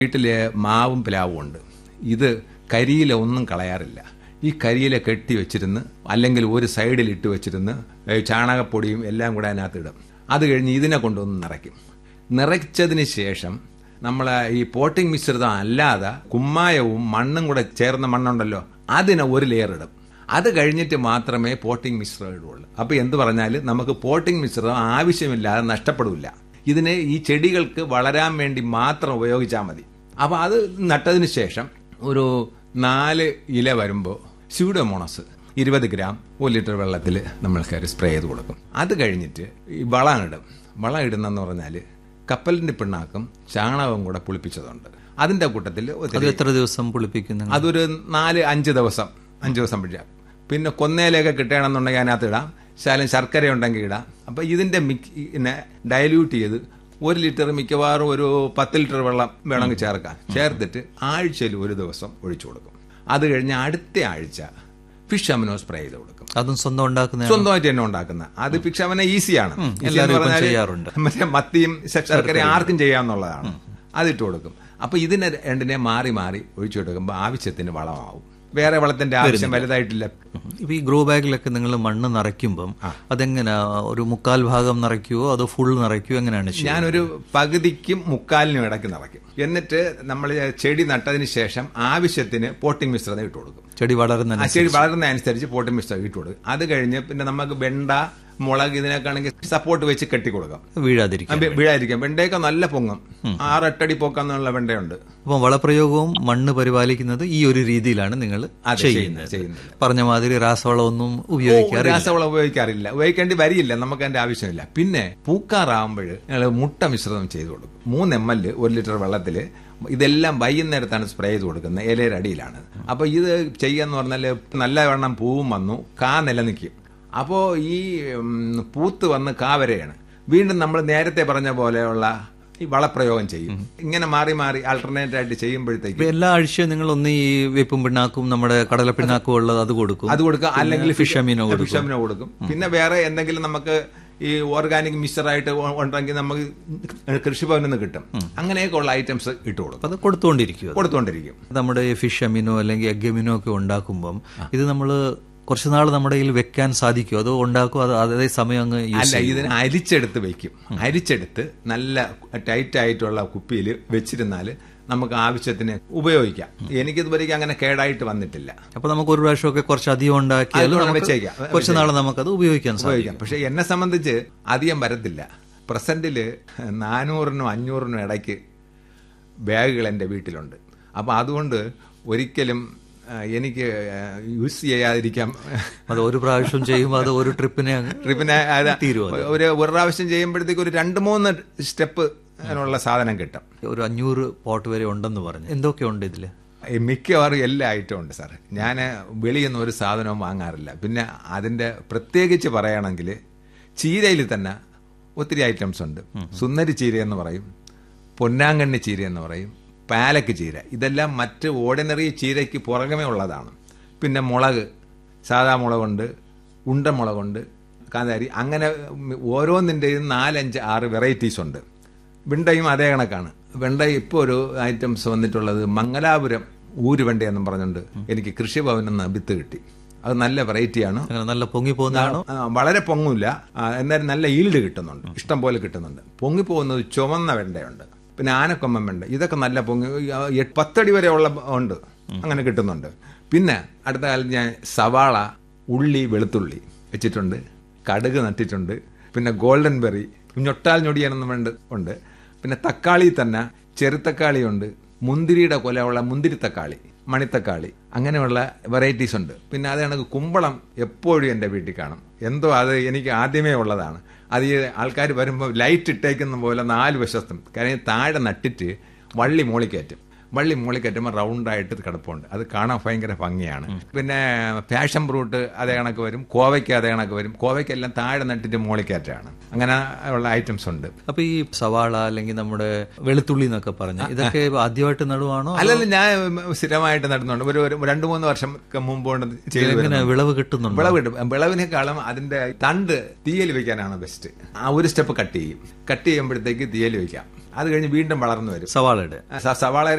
വീട്ടില് മാവും പ്ലാവും ഉണ്ട് ഇത് കരിയില ഒന്നും കളയാറില്ല ഈ കരിയില കെട്ടി വെച്ചിരുന്ന് അല്ലെങ്കിൽ ഒരു സൈഡിൽ ഇട്ട് വെച്ചിരുന്ന് ഏ, ചാണകപ്പൊടിയും എല്ലാം കൂടെ അതിനകത്ത് ഇടും അത് കഴിഞ്ഞ് ഇതിനെ കൊണ്ടൊന്ന് നിറയ്ക്കും നിറച്ചതിന് ശേഷം നമ്മൾ ഈ പോട്ടിംഗ് മിശ്രിതം അല്ലാതെ കുമ്മായവും മണ്ണും കൂടെ ചേർന്ന മണ്ണുണ്ടല്ലോ അതിനെ ഒരു ലെയർ ഇടും അത് കഴിഞ്ഞിട്ട് മാത്രമേ പോട്ടിംഗ് മിശ്രിതം ഇടുള്ളൂ അപ്പൊ എന്ത് പറഞ്ഞാൽ നമുക്ക് പോട്ടിംഗ് മിശ്രിതം ആവശ്യമില്ലാതെ നഷ്ടപ്പെടില്ല ഇതിനെ ഈ ചെടികൾക്ക് വളരാൻ വേണ്ടി മാത്രം ഉപയോഗിച്ചാൽ മതി അപ്പൊ അത് നട്ടതിന് ശേഷം ഒരു നാല് ഇല വരുമ്പോൾ സ്യൂഡോമോണസ് ഇരുപത് ഗ്രാം ഒരു ലിറ്റർ വെള്ളത്തിൽ നമ്മൾ കയറി സ്പ്രേ ചെയ്ത് കൊടുക്കും അത് കഴിഞ്ഞിട്ട് ഈ വളം ഇടും വളം ഇടുന്നെന്ന് പറഞ്ഞാൽ കപ്പലിന്റെ പിണ്ണാക്കും ചാണകവും കൂടെ പുളിപ്പിച്ചതുണ്ട് അതിന്റെ കൂട്ടത്തിൽ അത് ഒത്തിരി എത്ര ദിവസം പുളിപ്പിക്കുന്നു അതൊരു നാല് അഞ്ച് ദിവസം അഞ്ച് ദിവസം പിടിച്ചാൽ പിന്നെ കൊന്നയിലൊക്കെ കിട്ടണമെന്നുണ്ടെങ്കിൽ അതിനകത്ത് ഇടാം ശാലം ശർക്കര ഉണ്ടെങ്കിൽ ഇടാം അപ്പം ഇതിന്റെ മിക്ക ഡയല്യൂട്ട് ചെയ്ത് ഒരു ലിറ്റർ മിക്കവാറും ഒരു പത്ത് ലിറ്റർ വെള്ളം വേണമെങ്കിൽ ചേർക്കാം ചേർത്തിട്ട് ആഴ്ചയിൽ ഒരു ദിവസം ഒഴിച്ചു കൊടുക്കും അത് കഴിഞ്ഞ് അടുത്ത ആഴ്ച ഫിഷ് അമിനോ സ്പ്രേ ചെയ്ത് കൊടുക്കും അതും സ്വന്തം ഉണ്ടാക്കുന്ന സ്വന്തമായിട്ട് തന്നെ ഉണ്ടാക്കുന്ന അത് ഫിഷ് അവനെ ഈസിയാണ് Easy എന്ന് എല്ലാവരും ഇപ്പം പറഞ്ഞാല് ചെയ്യാറുണ്ട്. മറ്റേ മത്തിയും ശർക്കര ആർക്കും ചെയ്യാവുന്നതാണ് അതിട്ട് കൊടുക്കും അപ്പൊ ഇതിനെ രണ്ടിനെ മാറി മാറി ഒഴിച്ചു കൊടുക്കുമ്പോൾ ആവശ്യത്തിന് വളമാവും വേറെ വളത്തിന്റെ ആവശ്യം വലുതായിട്ടില്ല ഇപ്പൊ ഈ ഗ്രോ ബാഗിലൊക്കെ നിങ്ങൾ മണ്ണ് നിറയ്ക്കുമ്പം അതെങ്ങനെ ഒരു മുക്കാൽ ഭാഗം നിറയ്ക്കുവോ അതോ ഫുൾ നിറയ്ക്കുവോ എങ്ങനെയാണ് ചെയ്യുന്നത്? ഞാനൊരു പകുതിക്കും മുക്കാലിനും ഇടയ്ക്ക് നിറയ്ക്കും എന്നിട്ട് നമ്മൾ ചെടി നട്ടതിന് ശേഷം ആവശ്യത്തിന് പോട്ടിംഗ് മിശ്രിതം ഇട്ട് കൊടുക്കും ചെടി വളരുന്ന ആ ചെടി വളരുന്ന അനുസരിച്ച് പോട്ടിംഗ് മിശ്രിതം ഇട്ട് കൊടുക്കും അത് കഴിഞ്ഞ് പിന്നെ നമുക്ക് വെണ്ട മുളക് ഇതിനൊക്കെ ആണെങ്കിൽ സപ്പോർട്ട് വെച്ച് കെട്ടി കൊടുക്കാം വീഴാതിരിക്കും ആ, വി- വീഴാതിരിക്കാം വെണ്ടയൊക്കെ നല്ല പൊങ്ങും ആറെട്ടടി പൊക്കാന്നുള്ള വെണ്ടയുണ്ട് അപ്പം വളപ്രയോഗവും മണ്ണ് പരിപാലിക്കുന്നത് ഈ ഒരു രീതിയിലാണ് നിങ്ങൾ അതെ, ചെയ്യുന്നത് ചെയ്യുന്നത്. പറഞ്ഞ മാതിരി രാസവളമൊന്നും ഉപയോഗിക്കാറില്ല രാസവളം ഉപയോഗിക്കാറില്ല ഉപയോഗിക്കേണ്ടി വരില്ല നമുക്ക് അതിന്റെ ആവശ്യമില്ല പിന്നെ പൂക്കാറാകുമ്പോൾ ഞങ്ങൾ മുട്ട മിശ്രിതം ചെയ്ത് കൊടുക്കും മൂന്ന് എം എൽ ഒരു ലിറ്റർ വെള്ളത്തിൽ ഇതെല്ലാം വൈകുന്നേരത്താണ് സ്പ്രേ ചെയ്ത് കൊടുക്കുന്നത് ഇലയുടെ അടിയിലാണ് അപ്പൊ ഇത് ചെയ്യാന്ന് പറഞ്ഞാൽ നല്ലവണ്ണം പൂവും വന്നു കാ നിലനിൽക്കും അപ്പോ ഈ ഉം, പൂത്ത് വന്ന് കാ വരെയാണ് വീണ്ടും നമ്മൾ നേരത്തെ പറഞ്ഞ പോലെയുള്ള ഈ വളപ്രയോഗം ചെയ്യും ഇങ്ങനെ മാറി മാറി ആൾട്ടർനേറ്റ് ആയിട്ട് ചെയ്യുമ്പോഴത്തേക്ക് ഇപ്പൊ എല്ലാ ആഴ്ചയും നിങ്ങൾ ഒന്ന് ഈ വേപ്പും പിണ്ണാക്കും നമ്മുടെ കടല പിണ്ണാക്കും ഉള്ളത് അത് കൊടുക്കും അത് കൊടുക്കുക അല്ലെങ്കിൽ ഫിഷ് അമീനോ കൊടുക്കും ഫിഷ് അമിനോ കൊടുക്കും പിന്നെ വേറെ എന്തെങ്കിലും നമുക്ക് ഈ ഓർഗാനിക് മിക്സറായിട്ട് ഉണ്ടെങ്കിൽ നമുക്ക് കൃഷിഭവനിൽ നിന്ന് കിട്ടും അങ്ങനെയൊക്കെ ഉള്ള ഐറ്റംസ് ഇട്ട് കൊടുക്കും അപ്പൊ അത് കൊടുത്തുകൊണ്ടിരിക്കും കൊടുത്തുകൊണ്ടിരിക്കും നമ്മുടെ ഈ ഫിഷ് അമിനോ അല്ലെങ്കിൽ എഗ് അമിനോ ഒക്കെ ഉണ്ടാക്കുമ്പം ഇത് നമ്മൾ കുറച്ച് നാൾ നമ്മുടെ കയ്യിൽ വെക്കാൻ സാധിക്കും അത് ഉണ്ടാക്കും അത് അതേ സമയം അങ്ങ് യൂസ് അല്ല ഇതിനെ അരിച്ചെടുത്ത് വെക്കും അരിച്ചെടുത്ത് നല്ല ടൈറ്റ് ആയിട്ടുള്ള കുപ്പിയിൽ വെച്ചിരുന്നാൽ നമുക്ക് ആവശ്യത്തിന് ഉപയോഗിക്കാം എനിക്കിതുവരെയ്ക്ക് അങ്ങനെ കേടായിട്ട് വന്നിട്ടില്ല അപ്പൊ നമുക്ക് ഒരു പ്രാവശ്യമൊക്കെ കുറച്ച് അധികം ഉണ്ടാക്കിയാൽ അതുകൊണ്ട് നമുക്ക് വെച്ചേക്കാം. കുറച്ച് നാൾ നമുക്കത് ഉപയോഗിക്കാൻ സാധിക്കും ഉപയോഗിക്കാം പക്ഷെ എന്നെ സംബന്ധിച്ച് അധികം വരത്തില്ല പ്രസന്റില് നാനൂറിനും അഞ്ഞൂറിനും ഇടയ്ക്ക് ബാഗുകൾ എൻ്റെ വീട്ടിലുണ്ട് അപ്പോൾ അതുകൊണ്ട് ഒരിക്കലും ആ, എനിക്ക് യൂസ് ചെയ്യാതിരിക്കാം അത് ഒരു പ്രാവശ്യം ചെയ്യുമ്പോൾ അത് ഒരു ട്രിപ്പിനെ അങ്ങ് ട്രിപ്പിനെ അത് തീരുമോ അത്? ഒരു ഒരു പ്രാവശ്യം ചെയ്യുമ്പോഴത്തേക്ക് ഒരു രണ്ട് മൂന്ന് സ്റ്റെപ്പ് അതിനുള്ള സാധനം കിട്ടും ഒരു അഞ്ഞൂറ് പോട്ട് വരെ ഉണ്ടെന്ന് പറഞ്ഞു എന്തൊക്കെയുണ്ട് ഇതില് ഈ മിക്കവാറും എല്ലാ ഐറ്റവും ഉണ്ട് സാർ ഞാൻ വെളിയിൽ നിന്ന് ഒരു സാധനവും വാങ്ങാറില്ല പിന്നെ അതിൻ്റെ പ്രത്യേകിച്ച് പറയുകയാണെങ്കിൽ ചീരയിൽ തന്നെ ഒത്തിരി ഐറ്റംസ് ഉണ്ട് സുന്ദരി ചീര എന്ന് പറയും പൊന്നാങ്കണ്ണി ചീര എന്ന് പറയും പാലക്ക് ചീര ഇതെല്ലാം മറ്റ് ഓർഡിനറി ചീരയ്ക്ക് പുറകമേ ഉള്ളതാണ് പിന്നെ മുളക് സാധാ മുളകുണ്ട് ഉണ്ടമുളകുണ്ട് കാന്താരി അങ്ങനെ ഓരോന്നിൻ്റെയും നാലഞ്ച് ആറ് വെറൈറ്റീസ് ഉണ്ട് വെണ്ടയും അതേ കണക്കാണ് വെണ്ട ഇപ്പോൾ ഒരു ഐറ്റംസ് വന്നിട്ടുള്ളത് മംഗലാപുരം ഊരുവെണ്ട എന്നും പറഞ്ഞുകൊണ്ട് എനിക്ക് കൃഷിഭവനിൽ നിന്ന് വിത്ത് കിട്ടി അത് നല്ല വെറൈറ്റിയാണ് അങ്ങനെ നല്ല പൊങ്ങി പോകുന്നതാണോ ആ, വളരെ പൊങ്ങില്ല എന്നാലും നല്ല ഈൽഡ് കിട്ടുന്നുണ്ട് ഇഷ്ടം പോലെ കിട്ടുന്നുണ്ട് പൊങ്ങിപ്പോകുന്നത് ചുവന്ന വെണ്ടയുണ്ട് പിന്നെ ആനക്കൊമ്പൻ വെണ്ട ഇതൊക്കെ നല്ല പൊങ്ങി ആ, എട്ട് പത്തടി വരെ ഉള്ള ഉണ്ട് അങ്ങനെ കിട്ടുന്നുണ്ട് പിന്നെ അടുത്ത കാലത്ത് ഞാൻ സവാള ഉള്ളി വെളുത്തുള്ളി വെച്ചിട്ടുണ്ട് കടുക് നട്ടിട്ടുണ്ട് പിന്നെ ഗോൾഡൻ ബെറി ഞൊട്ടാൽ ഞൊടിയാനെന്ന് വേണ്ട ഉണ്ട് പിന്നെ തക്കാളി തന്നെ ചെറുത്തക്കാളി ഉണ്ട് മുന്തിരിയുടെ കൊലയുള്ള മുന്തിരി തക്കാളി മണിത്തക്കാളി അങ്ങനെയുള്ള വെറൈറ്റീസ് ഉണ്ട് പിന്നെ അത് കണക്ക് കുമ്പളം എപ്പോഴും എൻ്റെ വീട്ടിൽ കാണും എന്തോ അത് എനിക്ക് ആദ്യമേ ഉള്ളതാണ് അത് ഈ ആൾക്കാർ വരുമ്പോൾ ലൈറ്റ് ഇട്ടേക്കുന്ന പോലെ നാല് വശത്തും കാരണം താഴെ നട്ടിട്ട് വള്ളി മോളിക്കയറ്റും വള്ളി മോളിക്കയറ്റുമ്പോൾ റൗണ്ടായിട്ട് കിടപ്പുണ്ട് അത് കാണാൻ ഭയങ്കര ഭംഗിയാണ് പിന്നെ പാഷൻ ഫ്രൂട്ട് അതേ കണക്ക് വരും കോവയ്ക്ക് അതേ കണക്ക് വരും കോവയ്ക്കെല്ലാം താഴെ നട്ടിട്ട് മോളിക്കയറ്റാണ് അങ്ങനെ ഉള്ള ഐറ്റംസ് ഉണ്ട് അപ്പൊ ഈ സവാള അല്ലെങ്കിൽ നമ്മുടെ വെളുത്തുള്ളി എന്നൊക്കെ പറഞ്ഞു ഇതൊക്കെ ആദ്യമായിട്ട് നടുവാണോ അല്ലല്ല ഞാൻ സ്ഥിരമായിട്ട് നടന്നുണ്ട് ഒരു ഒരു രണ്ട് മൂന്ന് വർഷം മുമ്പ് കൊണ്ട് ചെയ്തു എങ്ങനെ വരുന്നുണ്ട്. വിളവ് കിട്ടുന്നുണ്ടോ വിളവ് കിട്ടും വിളവിനേക്കാളും അതിന്റെ തണ്ട് തീയൽ വെക്കാനാണ് ബെസ്റ്റ് ആ ഒരു സ്റ്റെപ്പ് കട്ട് ചെയ്യും കട്ട് ചെയ്യുമ്പോഴത്തേക്ക് തീയൽ വെക്കാം അത് കഴിഞ്ഞ് വീണ്ടും വളർന്നു വരും സവാളയുടെ സവാള